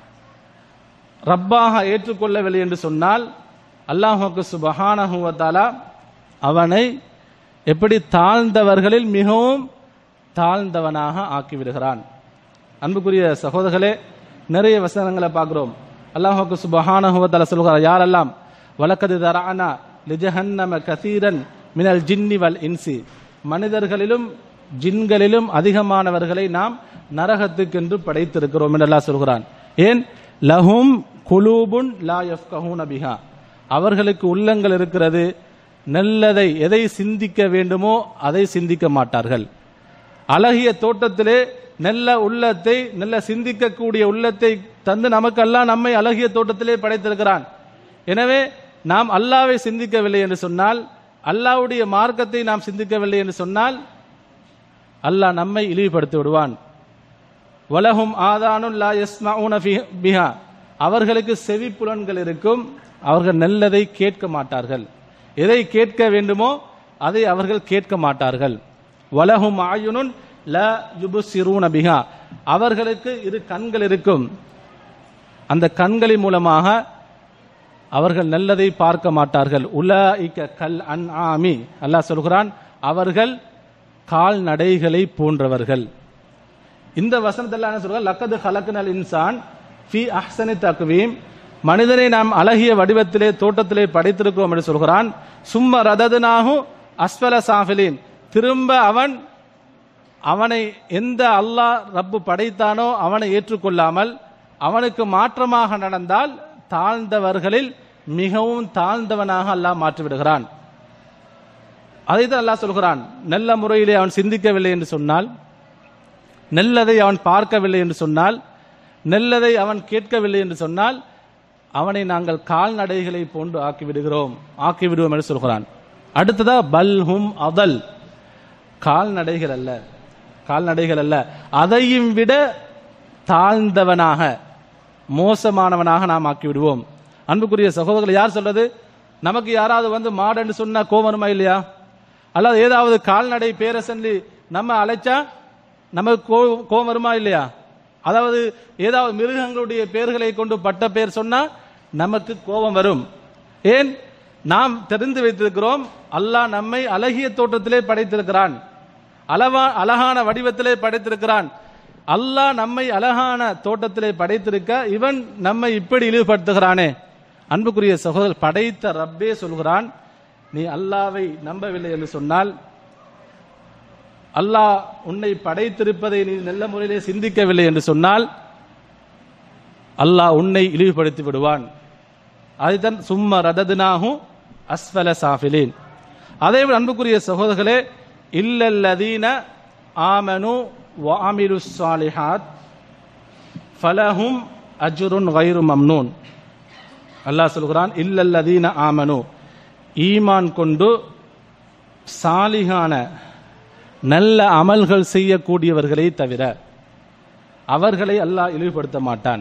ரப்பாக ஏற்றுக்கொள்ளவில்லை என்று சொன்னால் அல்லாஹுக்கு சுபஹானஹு வ தஆலா அவனை எப்படி தாழ்ந்தவர்களில் மிகவும் தாழ்ந்தவனாக ஆக்கிவிடுகிறான் அன்புக்குரிய சகோதரர்களே நிறைய வசனங்களை பார்க்கிறோம் அல்லாஹுக்கு சுபஹானஹுவத்தால சொல்கிறார் யாரெல்லாம் வலக்கது தரானா லிஜஹன்னம கசீரன் மினல் ஜின்னி வல் இன்சி மனிதர்களிலும் ஜின்களிலும் அதிகமானவர்களை நாம் நரகத்துக்கென்று படைத்திருக்கிறோம் என்று அல்லாஹ் சொல்கிறான் ஏன் லஹும் குலூபுன் லா யஃப்கஹூன பிஹா அவர்களுக்கு உள்ளங்கள் இருக்கிறது நல்லதை எதை சிந்திக்க வேண்டுமோ அதை சிந்திக்க மாட்டார்கள் அழகிய தோட்டத்திலே நல்ல உள்ளத்தை நல்ல சிந்திக்கக்கூடிய உள்ளத்தை தந்து நமக்கெல்லாம் நம்மை அழகிய தோட்டத்திலே படைத்திருக்கிறான் எனவே நாம் அல்லாவை சிந்திக்கவில்லை என்று சொன்னால் அல்லாவுடைய மார்க்கத்தை நாம் சிந்திக்கவில்லை என்று சொன்னால் அல்லாஹ் நம்மை இழிவுபடுத்தி விடுவான் வலஹும் ஆதானும் லா யஸ்மஊன ஃபி- பிஹா அவர்களுக்கு செவி புலன்கள் இருக்கும் அவர்கள் நல்லதை கேட்க மாட்டார்கள் எதை கேட்க வேண்டுமோ அதை அவர்கள் கேட்க மாட்டார்கள் வலஹும் ஆயுனுன் ல யுபுசிரூன பிஹா அவர்களுக்கு இரு கண்கள் இருக்கும் அந்த கண்களின் மூலமாக அவர்கள் நல்லதை பார்க்க மாட்டார்கள் உலாஇக கல் அன் ஆமி அல்லாஹ் சொல்கிறான் அவர்கள் கால்நடைகளை போன்றவர்கள் இந்த வசனத்தில் என்ன சொல்றாங்க லக்கது ஹலக்கனல் இன்சான் ஃபி அஹ்சனி தக்வீம் மனிதனை நாம் அழகிய வடிவத்திலே தோட்டத்திலே படைத்திருக்கிறோம் என்று சொல்கிறான் சும்ம ரததுனாகு அஸ்வல சாஃபிலின் திரும்ப அவன் அவனை எந்த அல்லாஹ் ரப்பு படைத்தானோ அவனை ஏற்றுக்கொள்ளாமல் அவனுக்கு மாற்றமாக நடந்தால் தாழ்ந்தவர்களில் மிகவும் தாழ்ந்தவனாக அல்லாஹ் மாற்றிவிடுகிறான் அதைத்தான் அல்லாஹ் சொல்கிறான் நல்ல முறையிலே அவன் சிந்திக்கவில்லை என்று சொன்னால் நல்லதை அவன் பார்க்கவில்லை என்று சொன்னால் நல்லதை அவன் கேட்கவில்லை என்று சொன்னால் அவனை நாங்கள் கால்நடைகளை போன்று ஆக்கி விடுகிறோம் ஆக்கி விடுவோம் என்று சொல்கிறான் அடுத்ததா பல்ஹும் அதல் கால்நடைகள் அல்ல கால்நடைகள் அல்ல அதையும் விட தாழ்ந்தவனாக மோசமானவனாக நாம் ஆக்கி விடுவோம் அன்புக்குரிய சகோதரர்கள் யார் சொல்றது நமக்கு யாராவது வந்து மாடுன்னு சொன்னா கோவம் வருமா இல்லையா அல்லது ஏதாவது கால்நடை பேரை சொல்லி நம்ம அழைச்சா நமக்கு கோ- கோவம் வருமா இல்லையா அதாவது ஏதாவது மிருகங்களுடைய பெயர்களை கொண்டு பட்ட பெயர் சொன்னா நமக்கு கோபம் வரும் ஏன் நாம் தெரிந்து வைத்திருக்கிறோம் அல்லாஹ் நம்மை அழகிய தோற்றத்திலே படைத்திருக்கிறான் அளவா அழகான வடிவத்திலே படைத்திருக்கிறான் அல்லாஹ் நம்மை அழகான தோட்டத்திலே படைத்திருக்க இவன் நம்மை இப்படி இழிவுபடுத்துகிறானே அன்புக்குரிய சகோதரர் படைத்த ரப்பே சொல்கிறான் நீ அல்லாவை நம்பவில்லை என்று சொன்னால் அல்லாஹ் உன்னை படைத்திருப்பதை நீ நல்ல முறையிலே சிந்திக்கவில்லை என்று சொன்னால் அல்லாஹ் உன்னை இழிவுபடுத்தி விடுவான் அதுதான் சும்ம ரததுனாகும் அஸ்வல சாஃபிலின் அதே போல அன்புக்குரிய சகோதரர்களே இல்லல்லதீன ஆமனு வாமிரு சாலிஹாத் ஃபலஹும் அஜ்ருன் கைரு மம்னூன் அல்லாஹ் சொல்கிறான் இல்லல்லதீன ஆமனு ஈமான் கொண்டு சாலிகான நல்ல அமல்கள் செய்யக்கூடியவர்களை தவிர அவர்களை அல்லாஹ் இழிவுபடுத்த மாட்டான்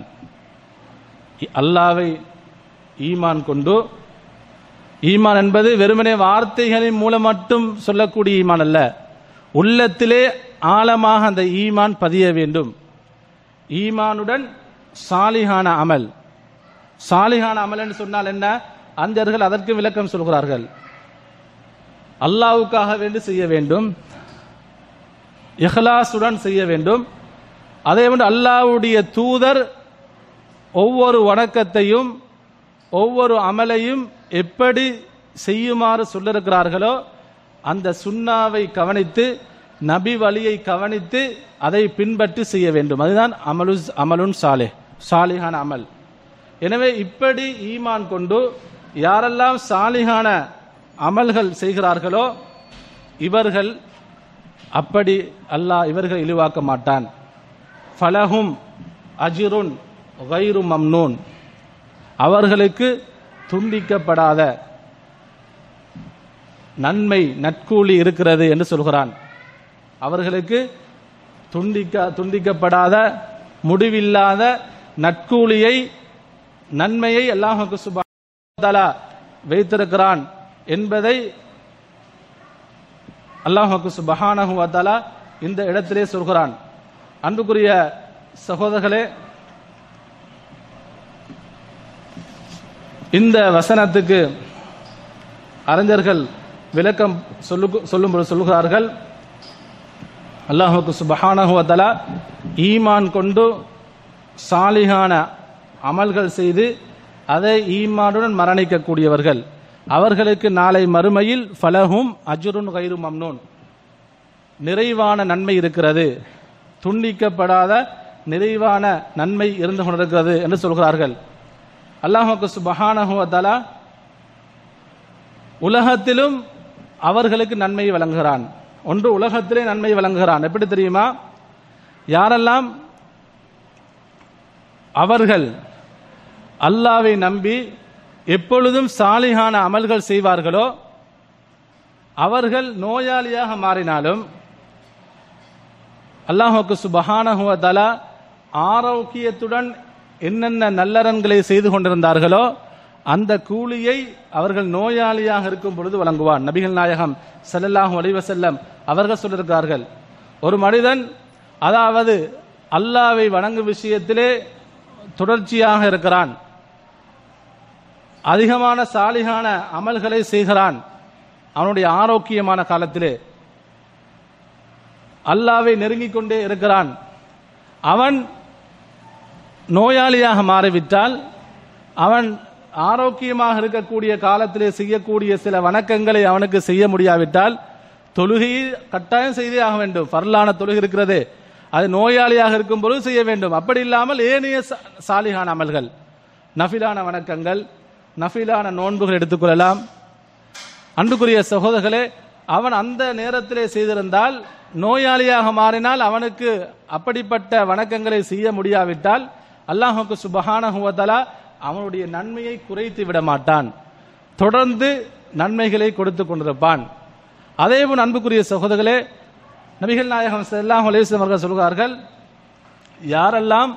இ- அல்லாவை ஈமான் கொண்டு ஈமான் என்பது வெறுமனே வார்த்தைகளின் மூலம் மட்டும் சொல்லக்கூடிய ஈமான் அல்ல உள்ளத்திலே ஆழமாக அந்த ஈமான் பதிய வேண்டும் ஈமானுடன் சாலிகான அமல் சாலிகான அமல் என்று சொன்னால் என்ன அந்தர்கள் அதற்கு விளக்கம் சொல்கிறார்கள் அல்லாவுக்காக வேண்டி செய்ய வேண்டும் இஹ்லாசுடன் செய்ய வேண்டும் அதே போன்று அல்லாஹ்வுடைய தூதர் ஒவ்வொரு வணக்கத்தையும் ஒவ்வொரு அமலையும் எப்படி செய்யுமாறு சொல்லிருக்கிறார்களோ அந்த சுன்னாவை கவனித்து நபி வழியை கவனித்து அதை பின்பற்றி செய்ய வேண்டும் அதுதான் அமலு அமலுன் சாலே சாலிகான அமல் எனவே இப்படி ஈமான் கொண்டு யாரெல்லாம் சாலிகான அமல்கள் செய்கிறார்களோ இவர்கள் அப்படி அல்லாஹ் இவர்கள் இழிவாக்க மாட்டான் ஃபலஹும் அஜிருன் கைரு மம்னூன் அவர்களுக்கு துண்டிக்கப்படாத நன்மை நற்கூலி இருக்கிறது என்று சொல்கிறான் அவர்களுக்கு துண்டிக்க துண்டிக்கப்படாத முடிவில்லாத நற்கூலியை நன்மையை அல்லாஹுக்கு சுபாலா வைத்திருக்கிறான் என்பதை அல்லாஹுக்கு சுபஹானஹு வதஆலா இந்த இடத்திலே சொல்கிறான் அன்புக்குரிய சகோதரர்களே இந்த வசனத்துக்கு அறிஞர்கள் விளக்கம் சொல்லு சொல்லும்போது சொல்லுகிறார்கள் அல்லாஹுக்கு சுபஹானஹுவதலா ஈமான் கொண்டு சாலிகான அமல்கள் செய்து அதை ஈமானுடன் மரணிக்கக்கூடியவர்கள் அவர்களுக்கு நாளை மறுமையில் ஃபலஹும் அஜுருன் கைரு மம்னூன் நிறைவான நன்மை இருக்கிறது துண்டிக்கப்படாத நிறைவான நன்மை இருந்து கொண்டிருக்கிறது என்று சொல்கிறார்கள் அல்லாஹுக்கு சுபஹானஹுவதலா உலகத்திலும் அவர்களுக்கு நன்மை வழங்குகிறான் ஒன்று உலகத்திலே நன்மை வழங்குகிறான் எப்படி தெரியுமா யாரெல்லாம் அவர்கள் அல்லாவை நம்பி எப்பொழுதும் சாலிகான அமல்கள் செய்வார்களோ அவர்கள் நோயாளியாக மாறினாலும் அல்லாஹுக்கு சுபஹானஹுவ தலா ஆரோக்கியத்துடன் என்னென்ன நல்லறன்களை செய்து கொண்டிருந்தார்களோ அந்த கூலியை அவர்கள் நோயாளியாக இருக்கும் பொழுது வழங்குவான் நபிகள் நாயகம் ஸல்லல்லாஹு அலைஹி வஸல்லம் அவர்கள் சொல்லியிருக்கிறார்கள் ஒரு மனிதன் அதாவது அல்லாவை வணங்கும் விஷயத்திலே தொடர்ச்சியாக இருக்கிறான் அதிகமான சாலிகான அமல்களை செய்கிறான் அவனுடைய ஆரோக்கியமான காலத்திலே அல்லாவை நெருங்கிக் கொண்டே இருக்கிறான் அவன் நோயாளியாக மாறிவிட்டால் அவன் ஆரோக்கியமாக இருக்கக்கூடிய காலத்திலே செய்யக்கூடிய சில வணக்கங்களை அவனுக்கு செய்ய முடியாவிட்டால் தொழுகையை கட்டாயம் செய்தே ஆக வேண்டும் பரலான தொழுகை இருக்கிறது அது நோயாளியாக இருக்கும் பொழுது செய்ய வேண்டும் அப்படி இல்லாமல் ஏனைய சா- சாலிகான அமல்கள் நஃபிலான வணக்கங்கள் நஃபிலான நோன்புகள் எடுத்துக்கொள்ளலாம் அன்புக்குரிய சகோதரர்களே அவன் அந்த நேரத்திலே செய்திருந்தால் நோயாளியாக மாறினால் அவனுக்கு அப்படிப்பட்ட வணக்கங்களை செய்ய முடியாவிட்டால் அல்லாஹுக்கு சுபஹானஹுவதலா அவனுடைய நன்மையை குறைத்து விட மாட்டான் தொடர்ந்து நன்மைகளை கொடுத்து கொண்டிருப்பான் அதேபோல் அன்புக்குரிய சகோதரர்களே நபிகள் நாயகம் ஸல்லல்லாஹு அலைஹி வஸல்லம் அவர்கள் சொல்கிறார்கள் யாரெல்லாம்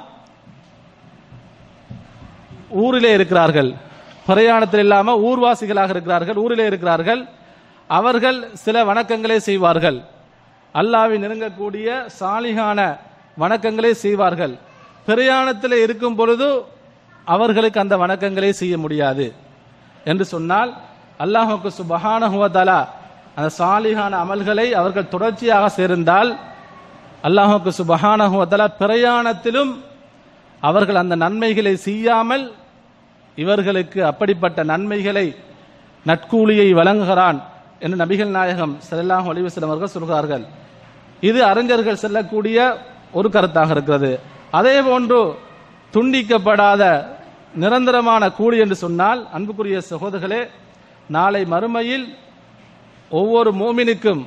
ஊரிலே இருக்கிறார்கள் பிரயாணத்தில் இல்லாம ஊர்வாசிகளாக இருக்கிறார்கள் ஊரிலே இருக்கிறார்கள் அவர்கள் சில வணக்கங்களை செய்வார்கள் அல்லாவை நெருங்கக்கூடிய சாலிகான வணக்கங்களை செய்வார்கள் பிரயாணத்தில் இருக்கும் பொழுது அவர்களுக்கு அந்த வணக்கங்களை செய்ய முடியாது என்று சொன்னால் அல்லாஹுக்கு சுபஹானஹுவதலா அந்த சாலிகான அமல்களை அவர்கள் தொடர்ச்சியாக சேர்ந்தால் அல்லாஹுக்கு சுபஹானஹுவதலா பிரயாணத்திலும் அவர்கள் அந்த நன்மைகளை செய்யாமல் இவர்களுக்கு அப்படிப்பட்ட நன்மைகளை நட்கூலியை வழங்குகிறான் என்று நபிகள் நாயகம் ஸல்லல்லாஹு அலைஹி வஸல்லம் அவர்கள் சொல்கிறார்கள் இது அறிஞர்கள் செல்லக்கூடிய ஒரு கருத்தாக இருக்கிறது அதே போன்று துண்டிக்கப்படாத நிரந்தரமான கூலி என்று சொன்னால் அன்புக்குரிய சகோதரர்களே நாளை மறுமையில் ஒவ்வொரு மோமினுக்கும்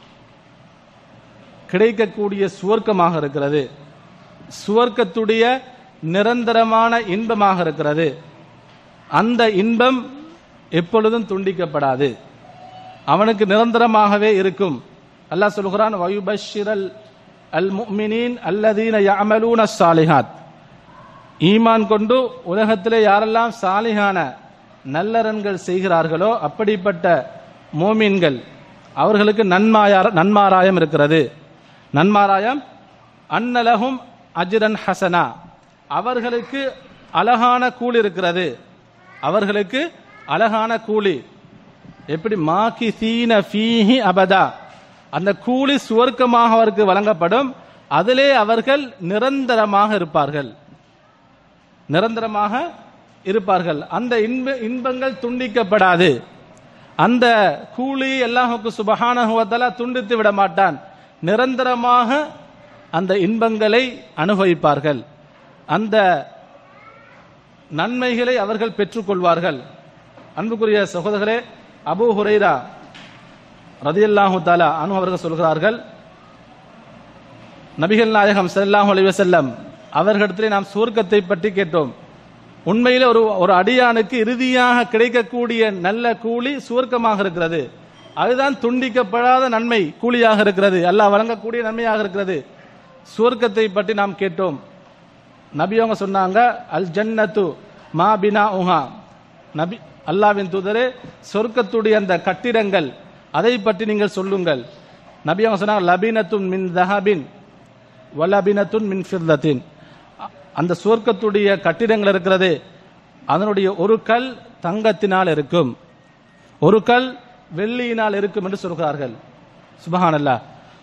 கிடைக்கக்கூடிய சுவர்க்கமாக இருக்கிறது சுவர்க்கத்துடைய நிரந்தரமான இன்பமாக இருக்கிறது அந்த இன்பம் எப்பொழுதும் துண்டிக்கப்படாது அவனுக்கு நிரந்தரமாகவே இருக்கும் அல்லாஹ் சொல்கிறான் வயுபஷிரல் அல் முஃமினீன் அல்லதீன யஅமலூன ஸாலிஹாத் ஈமான் கொண்டு உலகத்திலே யாரெல்லாம் சாலிகான நல்லறன்கள் செய்கிறார்களோ அப்படிப்பட்ட மோமீன்கள் அவர்களுக்கு நன்மாயார நன்மாராயம் இருக்கிறது நன்மாராயம் அன்னலகும் அஜ்ரன் ஹசனா அவர்களுக்கு அழகான கூலி இருக்கிறது அவர்களுக்கு அழகான கூலி எப்படி மாக்கி சீன ஃபீஹி அபதா அந்த கூலி சுவர்க்கமாக அவருக்கு வழங்கப்படும் அதிலே அவர்கள் நிரந்தரமாக இருப்பார்கள் நிரந்தரமாக இருப்பார்கள் அந்த இன்ப இன்பங்கள் துண்டிக்கப்படாது அந்த கூலி அல்லாஹுக்கு சுபஹானஹுவத்தலா துண்டித்து விட மாட்டான் நிரந்தரமாக அந்த இன்பங்களை அனுபவிப்பார்கள் அந்த நன்மைகளை அவர்கள் பெற்றுக்கொள்வார்கள் அன்புக்குரிய சகோதரர்களே அபூ ஹுரைரா ரதியல்லாஹு தாலா அனு அவர்கள் சொல்கிறார்கள் நபிகள் நாயகம் ஸல்லல்லாஹு அலைஹி வஸல்லம் அவர்களிடத்திலே நாம் சுவர்க்கத்தை பற்றி கேட்டோம் உண்மையிலே ஒரு ஒரு அடியானுக்கு இறுதியாக கிடைக்கக்கூடிய நல்ல கூலி சுவர்க்கமாக இருக்கிறது அதுதான் துண்டிக்கப்படாத நன்மை கூலியாக இருக்கிறது அல்லாஹ் வழங்கக்கூடிய நன்மையாக இருக்கிறது சுவர்க்கத்தை பற்றி நாம் கேட்டோம் நபி அவங்க சொன்னாங்க அல் ஜன்னத்து மா பினா உஹா நபி அல்லாவின் தூதரே சொர்க்கத்துடைய அந்த கட்டிடங்கள் அதை பற்றி நீங்கள் சொல்லுங்கள் நபி அவங்க சொன்னாங்க லபினத்துன் மின் தஹபின் வலபினத்துன் மின் ஃபிர்தத்தின் அந்த சுவர்க்கத்துடைய கட்டிடங்கள் இருக்கிறது அதனுடைய ஒரு கல் தங்கத்தினால் இருக்கும் ஒரு கல் வெள்ளியினால் இருக்கும் என்று சொல்கிறார்கள் சுபஹானல்லா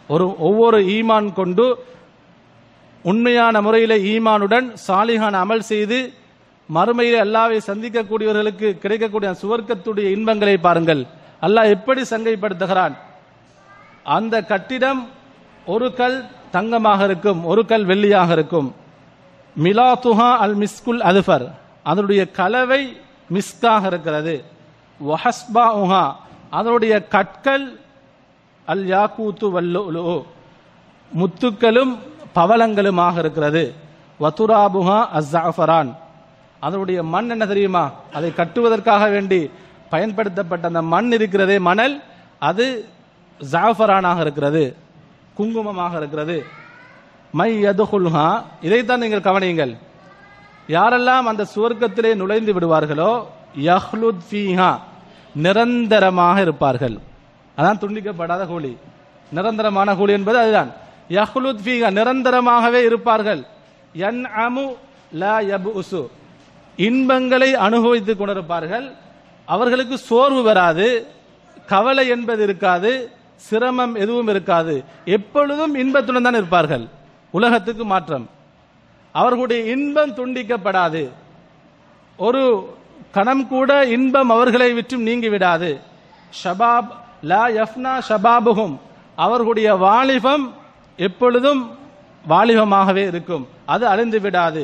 ஒரு ஒவ்வொரு ஈமான் கொண்டு உண்மையான முறையில் ஈமானுடன் சாலிகான அமல் செய்து மறுமையில் அல்லாவை சந்திக்கக்கூடியவர்களுக்கு கிடைக்கக்கூடிய சுவர்க்கத்துடைய இன்பங்களை பாருங்கள் அல்லாஹ் எப்படி சங்கைப்படுத்துகிறான் அந்த கட்டிடம் ஒரு கல் தங்கமாக இருக்கும் ஒரு கல் வெள்ளியாக இருக்கும் மிலாத்துஹா அல் மிஸ்குல் அதுஃபர் அதனுடைய கலவை மிஸ்காக இருக்கிறது வஹஸ்பா உஹா அதனுடைய கற்கள் அல் யாக்கூத்து வல்லு முத்துக்களும் பவளங்களுமாக இருக்கிறது வத்துராபுஹா அஸ்ஸாஃபரான் அதனுடைய மண் என்ன தெரியுமா அதை கட்டுவதற்காக வேண்டி பயன்படுத்தப்பட்ட அந்த மண் இருக்கிறதே மணல் அது ஜாஃபரானாக இருக்கிறது குங்குமமாக இருக்கிறது மை யதுகுல்ஹா இதைத்தான் நீங்கள் கவனியுங்கள் யாரெல்லாம் அந்த சுவர்க்கத்திலே நுழைந்து விடுவார்களோ யஹ்லுத் ஃபீஹா நிரந்தரமாக இருப்பார்கள் அதான் துண்டிக்கப்படாத கூலி நிரந்தரமான கூலி என்பது அதுதான் யஹ்லுத் ஃபீஹா நிரந்தரமாகவே இருப்பார்கள் என் அமு லா யபுசு இன்பங்களை அனுபவித்துக் கொண்டிருப்பார்கள் அவர்களுக்கு சோர்வு வராது கவலை என்பது இருக்காது சிரமம் எதுவும் இருக்காது எப்பொழுதும் இன்பத்துடன் தான் இருப்பார்கள் உலகத்துக்கு மாற்றம் அவர்களுடைய இன்பம் துண்டிக்கப்படாது ஒரு கணம் கூட இன்பம் அவர்களை விற்றும் நீங்கி விடாது ஷபாப் லா யஃப்னா ஷபாபுகும் அவர்களுடைய வாலிபம் எப்பொழுதும் வாலிபமாகவே இருக்கும் அது அழிந்து விடாது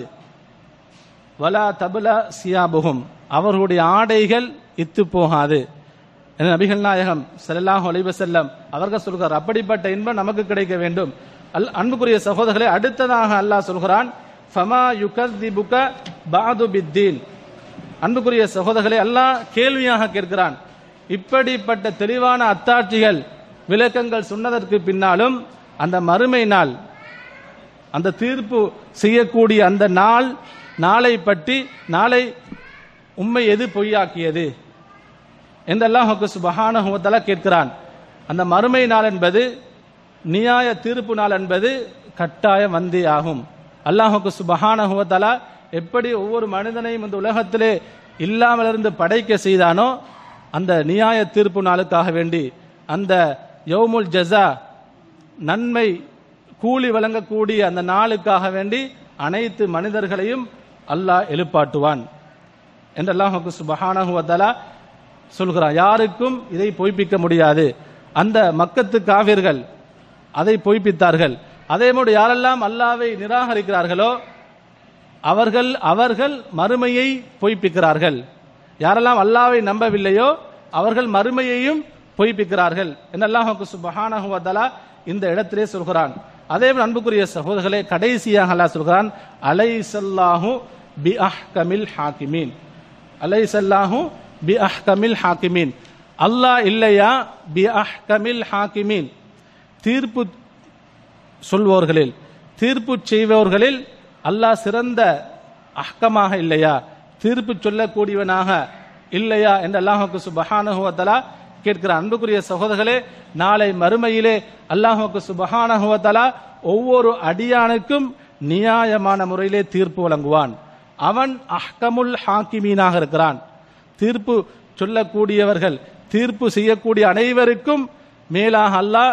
வலா தபுல சியாபுகும் அவர்களுடைய ஆடைகள் இத்து போகாது என நபிகள் நாயகம் ஸல்லல்லாஹு அலைஹி வஸல்லம் அவர்கள் சொல்கிறார் அப்படிப்பட்ட இன்பம் நமக்கு கிடைக்க வேண்டும் அல் அன்புக்குரிய சகோதரர்களே அடுத்ததாக அல்லாஹ் சொல்கிறான் ஃபமா யுகதிபுக பாது பித்தீன் அன்புக்குரிய சகோதரர்களே அல்லாஹ் கேள்வியாக கேட்கிறான் இப்படிப்பட்ட தெளிவான அத்தாட்சிகள் விளக்கங்கள் சொன்னதற்கு பின்னாலும் அந்த மறுமை நாள் அந்த தீர்ப்பு செய்யக்கூடிய அந்த நாள் நாளை பற்றி நாளை உண்மை எது பொய்யாக்கியது என்றெல்லாம் சுபஹானஹு வ தஆலா கேட்கிறான் அந்த மறுமை நாள் என்பது நியாய தீர்ப்பு நாள் என்பது கட்டாயம் வந்தே ஆகும் அல்லாஹுக்கு சுபஹானஹு வ தஆலா எப்படி ஒவ்வொரு மனிதனையும் இந்த உலகத்திலே இல்லாமல் இருந்து படைக்க செய்தானோ அந்த நியாய தீர்ப்பு நாளுக்காக வேண்டி அந்த யௌமுல் ஜஸா நன்மை கூலி வழங்கக்கூடிய அந்த நாளுக்காக வேண்டி அனைத்து மனிதர்களையும் அல்லாஹ் எழுப்பாட்டுவான் என்று அல்லாஹுக்கு சுபஹானஹு வ தஆலா சொல்கிறான் யாருக்கும் இதை பொய்ப்பிக்க முடியாது அந்த மக்கத்து காவிர்கள் அதை பொய்ப்பித்தார்கள் அதே போன்று யாரெல்லாம் அல்லாவை நிராகரிக்கிறார்களோ அவர்கள் அவர்கள் மறுமையை பொய்ப்பிக்கிறார்கள் யாரெல்லாம் அல்லாவை நம்பவில்லையோ அவர்கள் மறுமையையும் பொய்ப்பிக்கிறார்கள் என்று அல்லாஹுக்கு சுபஹானஹு வ தஆலா இந்த இடத்திலே சொல்கிறான் அதே போல் அன்புக்குரிய சகோதரர்களே கடைசியாக அல்லாஹ் சொல்கிறான் அலைசல்லாஹு பி அஹ்கமில் ஹாக்கிமீன் அலைசல்லாஹு பி அஹ்கமில் ஹாக்கிமீன் அல்லாஹ் இல்லையா பி அஹ்கமில் ஹாக்கிமீன் தீர்ப்பு சொல்வோர்களில் தீர்ப்பு செய்பவர்களில் அல்லாஹ் சிறந்த அஹ்கமாக இல்லையா தீர்ப்பு சொல்லக்கூடியவனாக இல்லையா என்று அல்லாஹுக்கு சுபஹானஹு வ தஆலா கேட்கிற அன்புக்குரிய சகோதரர்களே நாளை மறுமையிலே அல்லாஹுக்கு சுபஹானஹு வ தஆலா ஒவ்வொரு அடியானுக்கும் நியாயமான முறையிலே தீர்ப்பு வழங்குவான் அவன் அஹ்கமுல் ஹாக்கிமீனாக இருக்கிறான் தீர்ப்பு சொல்லக்கூடியவர்கள் தீர்ப்பு செய்யக்கூடிய அனைவருக்கும் மேலாக அல்லாஹ்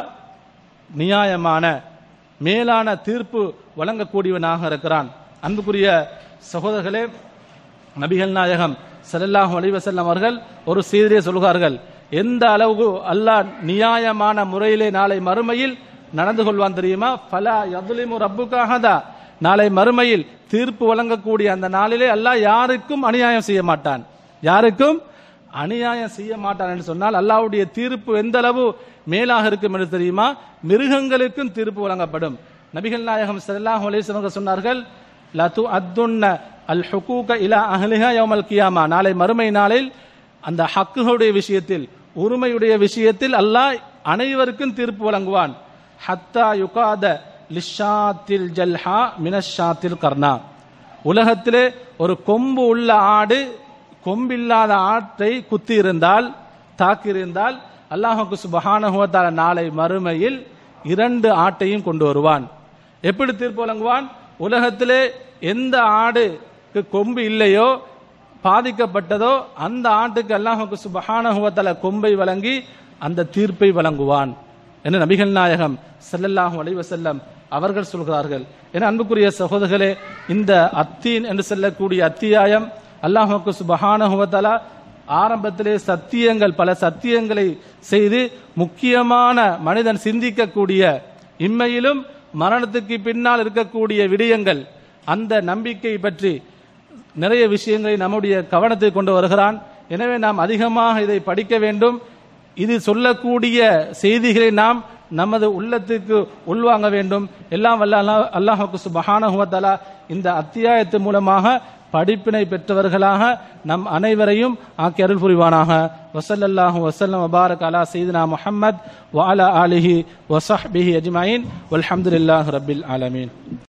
நியாயமான மேலான தீர்ப்பு வழங்கக்கூடியவனாக இருக்கிறான் அன்புக்குரிய சகோதரர்களே நபிகள் நாயகம் ஸல்லல்லாஹு அலைஹி வஸல்லம் அவர்கள் ஒரு செய்தியை சொல்கிறார்கள் எந்த அளவுக்கு அல்லாஹ் நியாயமான முறையிலே நாளை மறுமையில் நடந்து கொள்வான் தெரியுமா ஃபலா யதுலிமு ரப்புக்காகதா நாளை மறுமையில் தீர்ப்பு வழங்கக்கூடிய அந்த நாளிலே அல்லாஹ் யாருக்கும் அநியாயம் செய்ய மாட்டான் யாருக்கும் அநியாயம் செய்ய மாட்டான் என்று சொன்னால் அல்லாஹ்வுடைய தீர்ப்பு எந்த அளவு மேலாக இருக்கும் என்று தெரியுமா மிருகங்களுக்கும் தீர்ப்பு வழங்கப்படும் நபிகள் நாயகம் ஸல்லல்லாஹு அலைஹி வஸல்லம் சொன்னார்கள் லது அத்துன்ன அல் ஹுகூக இலா அஹ்லிஹா யௌமல் கியாமா நாளை மறுமை நாளில் அந்த ஹக்குகளுடைய விஷயத்தில் உரிமையுடைய விஷயத்தில் அல்லாஹ் அனைவருக்கும் தீர்ப்பு வழங்குவான் ஹத்தா யுகாத லிஷாத்தில் ஜல்ஹா மினஷாத்தில் கர்ணா உலகத்திலே ஒரு கொம்பு உள்ள ஆடு கொம்பில்லாத ஆட்டை குத்தி இருந்தால் தாக்கி இருந்தால் அல்லாஹுக்கு சுபஹானஹுவத்தால நாளை மறுமையில் இரண்டு ஆட்டையும் கொண்டு வருவான் எப்படி தீர்ப்பு வழங்குவான் உலகத்திலே எந்த ஆடுக்கு கொம்பு இல்லையோ பாதிக்கப்பட்டதோ அந்த ஆட்டுக்கு அல்லாஹுக்கு சுபஹானஹுவத்தால கொம்பை வழங்கி அந்த தீர்ப்பை வழங்குவான் என்று நபிகள் நாயகம் ஸல்லல்லாஹு அலைஹி வஸல்லம் அவர்கள் சொல்கிறார்கள் என அன்புக்குரிய சகோதரர்களே இந்த அத்தீன் என்று சொல்லக்கூடிய அத்தியாயம் அல்லாஹுக்கு சுபஹானஹு வ தஆலா ஆரம்பத்திலே சத்தியங்கள் பல சத்தியங்களை செய்து முக்கியமான மனிதன் சிந்திக்கக்கூடிய இம்மையிலும் மரணத்துக்கு பின்னால் இருக்கக்கூடிய விடயங்கள் அந்த நம்பிக்கை பற்றி நிறைய விஷயங்களை நம்முடைய கவனத்தை கொண்டு வருகிறான் எனவே நாம் அதிகமாக இதை படிக்க வேண்டும் இது சொல்லக்கூடிய செய்திகளை நாம் நமது உள்ளத்துக்கு உள்வாங்க வேண்டும் எல்லாம் வல்ல அல்லாஹ் அல்லாஹுக்கு சுபஹானஹு வ தஆலா இந்த அத்தியாயத்து மூலமாக படிப்பினை பெற்றவர்களாக நம் அனைவரையும் ஆக்கி அருள் புரிவானாக வசல்லல்லாஹு வசல்லம் வபாரக் அலா சையதுனா முஹம்மத் வ அலா ஆலிஹி வ ஸஹ்பிஹி அஜ்மஈன் வல்ஹம்துலில்லாஹி ரப்பில் ஆலமீன்